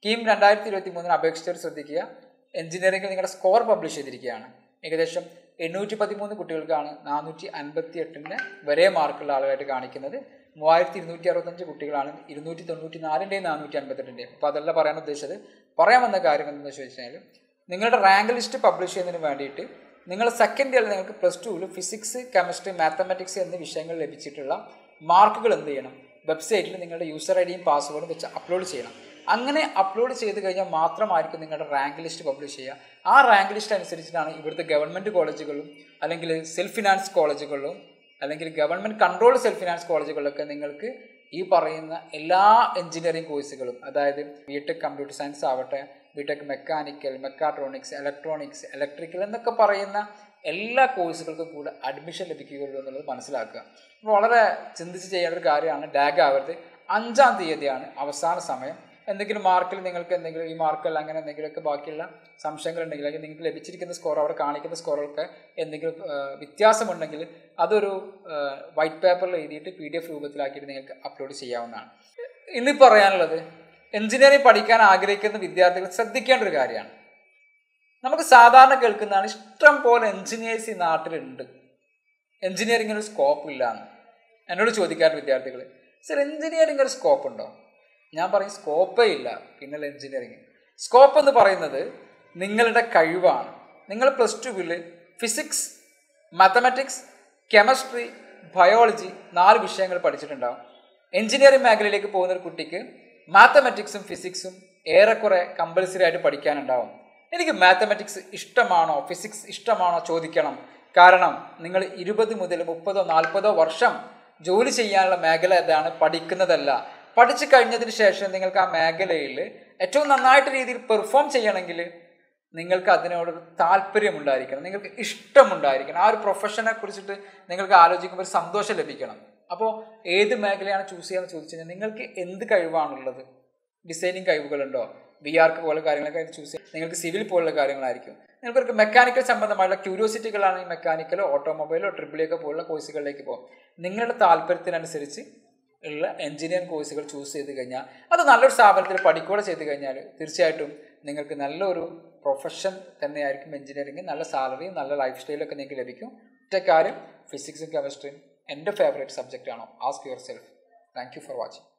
കീം രണ്ടായിരത്തി ഇരുപത്തി മൂന്നിന് അപേക്ഷിച്ചവർ ശ്രദ്ധിക്കുക എഞ്ചിനീയറിംഗിൽ നിങ്ങളുടെ സ്കോർ പബ്ലിഷ് ചെയ്തിരിക്കുകയാണ് ഏകദേശം എണ്ണൂറ്റി പതിമൂന്ന് കുട്ടികൾക്കാണ് നാനൂറ്റി അൻപത്തി എട്ടിൻ്റെ വരെ മാർക്കുള്ള ആളുകളായിട്ട് കാണിക്കുന്നത് മൂവായിരത്തി ഇരുന്നൂറ്റി അറുപത്തഞ്ച് കുട്ടികളാണ് ഇരുന്നൂറ്റി തൊണ്ണൂറ്റി നാലിൻ്റെയും നാനൂറ്റി അൻപത്തെട്ടിൻ്റെയും അപ്പോൾ അതല്ല പറയാൻ ഉദ്ദേശിച്ചത് പറയാൻ വന്ന കാര്യം എന്താണെന്ന് വെച്ച് കഴിഞ്ഞാൽ നിങ്ങളുടെ റാങ്ക് ലിസ്റ്റ് പബ്ലിഷ് ചെയ്യുന്നതിന് വേണ്ടിയിട്ട് നിങ്ങൾ സെക്കൻഡ് ഇയറിൽ നിങ്ങൾക്ക് പ്ലസ് ടുവിൽ ഫിസിക്സ് കെമിസ്ട്രി മാത്തമാറ്റിക്സ് എന്നീ വിഷയങ്ങൾ ലഭിച്ചിട്ടുള്ള മാർക്കുകൾ എന്ത് ചെയ്യണം വെബ്സൈറ്റിൽ നിങ്ങളുടെ യൂസർ ഐ ഡിയും പാസ്വേഡും വെച്ച് അപ്ലോഡ് ചെയ്യണം അങ്ങനെ അപ്ലോഡ് ചെയ്ത് കഴിഞ്ഞാൽ മാത്രമായിരിക്കും നിങ്ങളുടെ റാങ്ക് ലിസ്റ്റ് പബ്ലിഷ് ചെയ്യുക ആ റാങ്ക് ലിസ്റ്റ് അനുസരിച്ചിട്ടാണ് ഇവിടുത്തെ ഗവൺമെൻറ് കോളേജുകളും അല്ലെങ്കിൽ സെൽഫ് ഫിനാൻസ് കോളേജുകളിലും അല്ലെങ്കിൽ ഗവൺമെൻറ് കൺട്രോൾഡ് സെൽഫ് ഫിനാൻസ് കോളേജുകളിലൊക്കെ നിങ്ങൾക്ക് ഈ പറയുന്ന എല്ലാ എഞ്ചിനീയറിംഗ് കോഴ്സുകളും അതായത് ബി ടെക് കമ്പ്യൂട്ടർ സയൻസ് ആവട്ടെ B tech mechanical mechatronics electronics electrical എന്നൊക്കെ പറയുന്ന എല്ലാ കോഴ്സുകൾക്കും കൂടെ അഡ്മിഷൻ ലഭിക്കുകയുള്ളൂ എന്നുള്ളത് മനസ്സിലാക്കുക അപ്പോൾ വളരെ ചിന്തിച്ച് ചെയ്യേണ്ട ഒരു കാര്യമാണ് ഡാഗ് ആവരുത് അഞ്ചാം തീയതിയാണ് അവസാന സമയം എന്തെങ്കിലും മാർക്കിൽ നിങ്ങൾക്ക് എന്തെങ്കിലും ഈ മാർക്കല്ല അങ്ങനെ എന്തെങ്കിലുമൊക്കെ ബാക്കിയുള്ള സംശയങ്ങൾ ഉണ്ടെങ്കിൽ അല്ലെങ്കിൽ നിങ്ങൾക്ക് ലഭിച്ചിരിക്കുന്ന സ്കോർ അവിടെ കാണിക്കുന്ന സ്കോറുകൾക്ക് എന്തെങ്കിലും ആ, വ്യത്യാസമുണ്ടെങ്കിൽ അതൊരു വൈറ്റ് പേപ്പറിൽ എഴുതിയിട്ട് പി ഡി എഫ് രൂപത്തിലാക്കിയിട്ട് നിങ്ങൾക്ക് അപ്ലോഡ് ചെയ്യാവുന്നതാണ് ഇന്ന് പറയാനുള്ളത് എഞ്ചിനീയറിംഗ് പഠിക്കാൻ ആഗ്രഹിക്കുന്ന വിദ്യാർത്ഥികൾ ശ്രദ്ധിക്കേണ്ട ഒരു കാര്യമാണ് നമുക്ക് സാധാരണ കേൾക്കുന്നതാണ് ഇഷ്ടം പോലെ എഞ്ചിനീയേഴ്സ് ഈ നാട്ടിലുണ്ട് എഞ്ചിനീയറിംഗിന് ഒരു സ്കോപ്പ് ഇല്ല എന്ന് എന്നോട് ചോദിക്കാറ് വിദ്യാർത്ഥികൾ സർ എഞ്ചിനീയറിംഗ് ഒരു സ്കോപ്പ് ഉണ്ടോ ഞാൻ പറയും സ്കോപ്പേ ഇല്ല പിന്നല്ല എഞ്ചിനീയറിംഗ് സ്കോപ്പ് എന്ന് പറയുന്നത് നിങ്ങളുടെ കഴിവാണ് നിങ്ങൾ പ്ലസ് ടുവിൽ ഫിസിക്സ് മാത്തമാറ്റിക്സ് കെമിസ്ട്രി ബയോളജി നാല് വിഷയങ്ങൾ പഠിച്ചിട്ടുണ്ടാവും എഞ്ചിനീയറിംഗ് മേഖലയിലേക്ക് പോകുന്ന ഒരു കുട്ടിക്ക് മാത്തമാറ്റിക്സും ഫിസിക്സും ഏറെക്കുറെ കമ്പൽസറി ആയിട്ട് പഠിക്കാനുണ്ടാവും എനിക്ക് മാത്തമാറ്റിക്സ് ഇഷ്ടമാണോ ഫിസിക്സ് ഇഷ്ടമാണോ ചോദിക്കണം കാരണം നിങ്ങൾ ഇരുപത് മുതൽ മുപ്പതോ നാൽപ്പതോ വർഷം ജോലി ചെയ്യാനുള്ള മേഖല ഇതാണ് പഠിക്കുന്നതല്ല പഠിച്ചു കഴിഞ്ഞതിന് ശേഷം നിങ്ങൾക്ക് ആ മേഖലയിൽ ഏറ്റവും നന്നായിട്ട് രീതിയിൽ പെർഫോം ചെയ്യണമെങ്കിൽ നിങ്ങൾക്ക് അതിനോട് താല്പര്യമുണ്ടായിരിക്കണം നിങ്ങൾക്ക് ഇഷ്ടമുണ്ടായിരിക്കണം ആ ഒരു പ്രൊഫഷനെ കുറിച്ചിട്ട് നിങ്ങൾക്ക് ആലോചിക്കുമ്പോൾ ഒരു സന്തോഷം ലഭിക്കണം അപ്പോൾ ഏത് മേഖലയാണ് ചൂസ് ചെയ്യാന്ന് ചോദിച്ചു കഴിഞ്ഞാൽ നിങ്ങൾക്ക് എന്ത് കഴിവാണുള്ളത് ഡിസൈനിങ് കഴിവുകളുണ്ടോ ബി ആർക്ക് പോലുള്ള കാര്യങ്ങളൊക്കെ ചൂസ് ചെയ്യാം നിങ്ങൾക്ക് സിവിൽ പോലുള്ള കാര്യങ്ങളായിരിക്കും നിങ്ങൾക്ക് മെക്കാനിക്കൽ സംബന്ധമായുള്ള ക്യൂരിയോസിറ്റികളാണ് ഈ മെക്കാനിക്കലോ ഓട്ടോമൊബൈലോ ട്രിപ്പിളിയൊക്കെ പോലുള്ള കോഴ്സുകളിലേക്ക് പോകും നിങ്ങളുടെ താല്പര്യത്തിനനുസരിച്ച് ഉള്ള എഞ്ചിനീയറിംഗ് കോഴ്സുകൾ ചൂസ് ചെയ്ത് കഴിഞ്ഞാൽ അത് നല്ലൊരു സ്ഥാപനത്തിൽ പഠിക്കുകയോ ചെയ്ത് കഴിഞ്ഞാൽ തീർച്ചയായിട്ടും നിങ്ങൾക്ക് നല്ലൊരു പ്രൊഫഷൻ തന്നെയായിരിക്കും എഞ്ചിനീയറിംഗ് നല്ല സാലറിയും നല്ല ലൈഫ് സ്റ്റൈലൊക്കെ നിങ്ങൾക്ക് ലഭിക്കും ഒറ്റ കാര്യം ഫിസിക്സും കെമിസ്ട്രിയും എൻ്റെ ഫേവറേറ്റ് സബ്ജക്റ്റ് ആണോ ask yourself thank you for watching